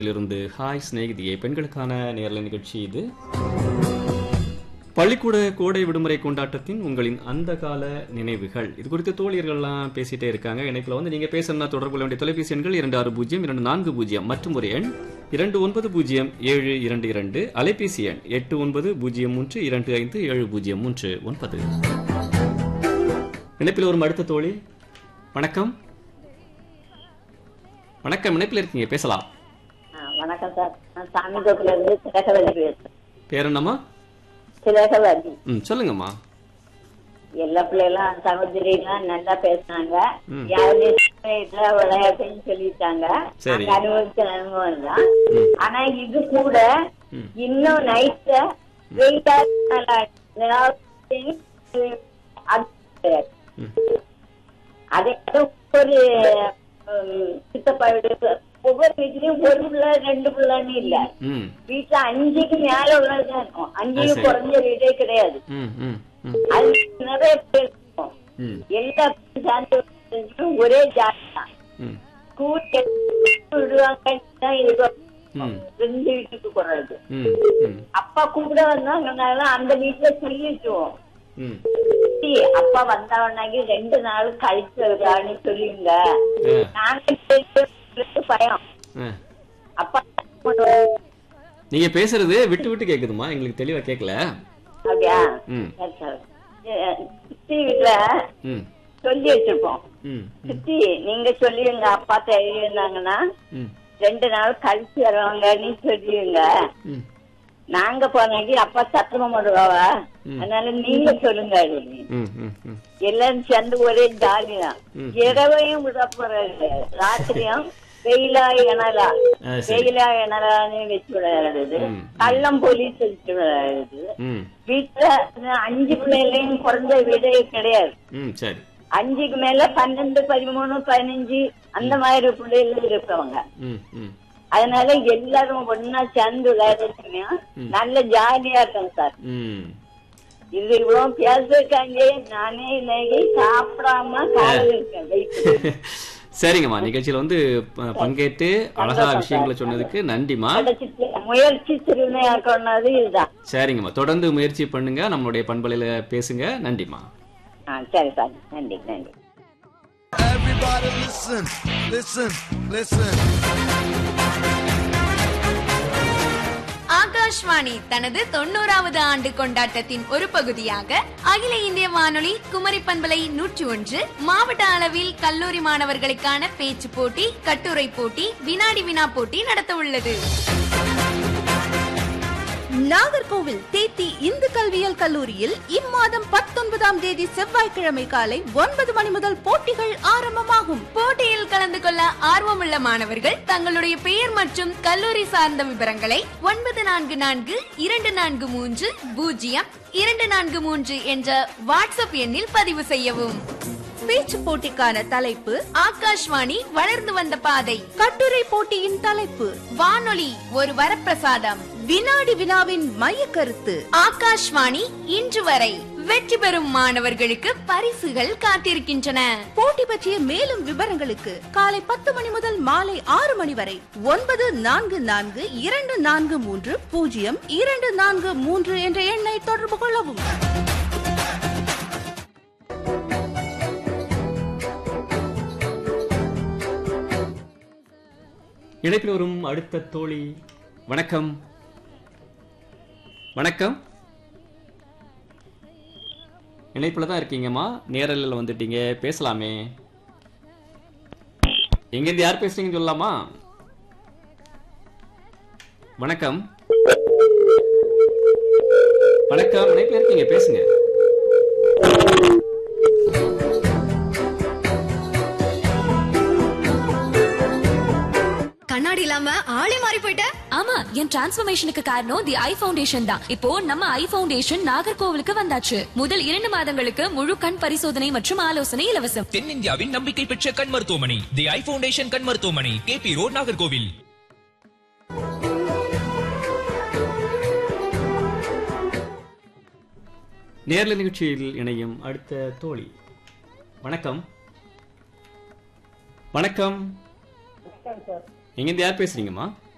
இருந்து ஹாய் சிநேகிதியே பெண்களுக்கான நேரலை நிகழ்ச்சி இது பள்ளிக்கூட கோடை விடுமுறை கொண்டாட்டத்தின் உங்களின் அந்த கால நினைவுகள் இது குறித்து தோழியர்கள்லாம் பேசிட்டே இருக்காங்க இணைப்பில் வந்து நீங்க பேசணும்னா தொடர்பு கொள்ள வேண்டிய தொலைபேசி எண்கள் இரண்டு ஆறு பூஜ்ஜியம் இரண்டு நான்கு பூஜ்ஜியம் மற்றும் ஒரு எண் இரண்டு ஒன்பது பூஜ்ஜியம் ஏழு இரண்டு இரண்டு அலைபேசி எண் எட்டு ஒன்பது பூஜ்ஜியம் மூன்று இரண்டு ஐந்து ஏழு பூஜ்ஜியம் மூன்று ஒன்பது இணைப்பில் ஒரு அடுத்த தோழி வணக்கம் வணக்கம் இணைப்பில் இருக்கீங்க பேசலாம் ஆ, வணக்கம் சார் நான் சாமிதோப்புல இருந்து திலகவதி பேசுறேன் பேர் என்னம்மா திலகவதி ம் சொல்லுங்கம்மா எல்லா பிள்ளைகளும் சகோதரிலாம் நல்லா பேசுனாங்க ம். யாருமே இதுல விளையாட்டுன்னு சொல்லிட்டாங்க சரி. நாங்க அனுபவிச்ச அனுபவம் தான் ம். ஆனா இது கூட ம். இன்னும் நைட்ல வெயிட்டா ம் அதே ஒரு ம், சித்தப்பா வீடு ஒவ்வொரு வீட்லயும் ஒரு பிள்ளை ரெண்டு பிள்ளைன்னு இல்ல ம் வீட்டுல அஞ்சுக்கு மேல உள்ளதுதான் இருக்கும் அஞ்சுக்கு சரி. குறைஞ்ச வீடே கிடையாது ம் ம் ம் அது நிறைய பேர் இருக்கும் ம் எல்லா பேரும் சேர்ந்து உட்கார்ந்து ஒரே ஜாதி தான் ம் ஸ்கூல் விடுவாங்க தான் இது ம். ரெண்டு வீட்டுக்கு போறது ம் ம் அப்பா கூட வந்தாங்கனால அந்த வீட்டுல சொல்லிட்டுவோம் ம் "சித்தி, அப்பா வந்தவனாக்கி ரெண்டு நாள் கழிச்சு வருவான்னு சொல்லுங்க ஆ, நாங்க கேட்கறதுக்கு பயம் ஆ. அப்பா என்ன பண்ணுவாரு? நீங்க பேசுறது விட்டு விட்டு கேக்குதுமா எங்களுக்கு தெளிவா கேட்கல அப்படியா ம் சரி, சரி. அஹ் சித்தி வீட்டுல ம் சொல்லி வச்சிருப்போம் ம் ம் சித்தி நீங்க சொல்லிடுங்க அப்பா தெரியுந்தாங்கன்னா ம் ரெண்டு நாள் கழிச்சு வருவாங்கன்னு சொல்லிடுங்க ம் நாங்க போனாக்கி அப்பா சத்தம் பண்ணுவாவா ம். அதனால நீங்க சொல்லுங்க அப்படின்னு. ம் ம் ம் எல்லாரும் சேர்ந்து ஒரே ஜாலி தான் ம். இரவையும் விட போறது ராத்திரியும் வெயிலா இணலா ஆ, சரி. வெயிலா இணலான்னு வச்சு விளையாடுறது ம். கள்ளம் போலீஸ் வச்சு விளையாடுறது ம் வீட்டுல அஞ்சு பிள்ளைகளையும் குறைஞ்ச வீடே கிடையாது ம் சரி அஞ்சுக்கு மேல பன்னெண்டு பதிமூணு பதினஞ்சு அந்த மாதிரி பிள்ளைகள் இருப்பவங்க ம் ம் அதனால எல்லாரும் ஒன்னா சேர்ந்து விளையாடுறதுன்னா நல்ல ஜாலியா இருக்கும் சார் ம் இது இவ்வளவு பேசிருக்காங்க நானே இன்னைக்கு சாப்பிடாம காலையில் இருக்கேன் வெயிட் சரிங்கம்மா நிகழ்ச்சியில வந்து ப- பங்கேற்று அழகா விஷயங்களை சொன்னதுக்கு நன்றிம்மா கிடைச்சிட்டு முயற்சி சிறுமையாக்கணும்னது இதுதான் சரிங்கம்மா தொடர்ந்து முயற்சி பண்ணுங்க நம்மளுடைய பண்பலையில பேசுங்க நன்றிம்மா ஆ சரி சார் நன்றி நன்றி Everybody listen, listen, listen. Akashvani தனது தொண்ணூறாவது ஆண்டு கொண்டாட்டத்தின் ஒரு பகுதியாக அகில இந்திய வானொலி குமரி பண்பலை நூற்றி ஒன்று மாவட்ட அளவில் கல்லூரி மாணவர்களுக்கான பேச்சு போட்டி கட்டுரை போட்டி வினாடி வினா போட்டி நடத்த உள்ளது நாகர்கோவில் தேத்தி இந்து கல்வியியல் கல்லூரியில் இம்மாதம் பத்தொன்பதாம் தேதி செவ்வாய்க்கிழமை காலை ஒன்பது மணி முதல் போட்டிகள் ஆரம்பமாகும் போட்டியில் கலந்து கொள்ள ஆர்வமுள்ள மாணவர்கள் தங்களுடைய பெயர் மற்றும் கல்லூரி சார்ந்த விவரங்களை ஒன்பது நான்கு நான்கு இரண்டு நான்கு மூன்று பூஜ்ஜியம் இரண்டு நான்கு மூன்று என்ற வாட்ஸ்அப் எண்ணில் பதிவு செய்யவும் பேச்சு போட்டிக்கான தலைப்பு ஆகாஷ்வாணி வளர்ந்து வந்த பாதை கட்டுரை போட்டியின் தலைப்பு வானொலி ஒரு வரப்பிரசாதம் வினாடி வினாவின் மைய கருத்து ஆகாஷ்வாணி இன்று வரை வெற்றி பெறும் மாணவர்களுக்கு பரிசுகள் காத்திருக்கின்றன போட்டி பற்றிய மேலும் விவரங்களுக்கு காலை பத்து மணி முதல் மாலை ஆறு மணி வரை ஒன்பது நான்கு நான்கு இரண்டு நான்கு மூன்று பூஜ்ஜியம் இரண்டு நான்கு மூன்று என்ற எண்ணை தொடர்பு கொள்ளவும் இணைப்பில் வரும் அடுத்த தோழி வணக்கம் வணக்கம் இணைப்பில் தான் இருக்கீங்கம்மா நேரலில் வந்துட்டீங்க பேசலாமே எங்கேருந்து யார் பேசுறீங்கன்னு சொல்லலாமா வணக்கம் வணக்கம் இணைப்பில் இருக்கீங்க பேசுங்க கண்ணாடி இல்லாம ஆளே மாறி போயிட்ட ஆமா என் டிரான்ஸ்ஃபர்மேஷனுக்கு காரணம் தி ஐ ஃபவுண்டேஷன் தான் இப்போ நம்ம ஐ ஃபவுண்டேஷன் நாகர்கோவிலுக்கு வந்தாச்சு முதல் இரண்டு மாதங்களுக்கு முழு கண் பரிசோதனை மற்றும் ஆலோசனை இலவசம் தென்னிந்தியாவின் நம்பிக்கை பெற்ற கண் மருத்துவமனை தி ஐ ஃபவுண்டேஷன் கண் மருத்துவமனை கேபி ரோட் நாகர்கோவில் நேர்ல நிகழ்ச்சியில் இணையும் அடுத்த தோழி வணக்கம் வணக்கம் எங்கேருந்து யார் பேசுறீங்கம்மா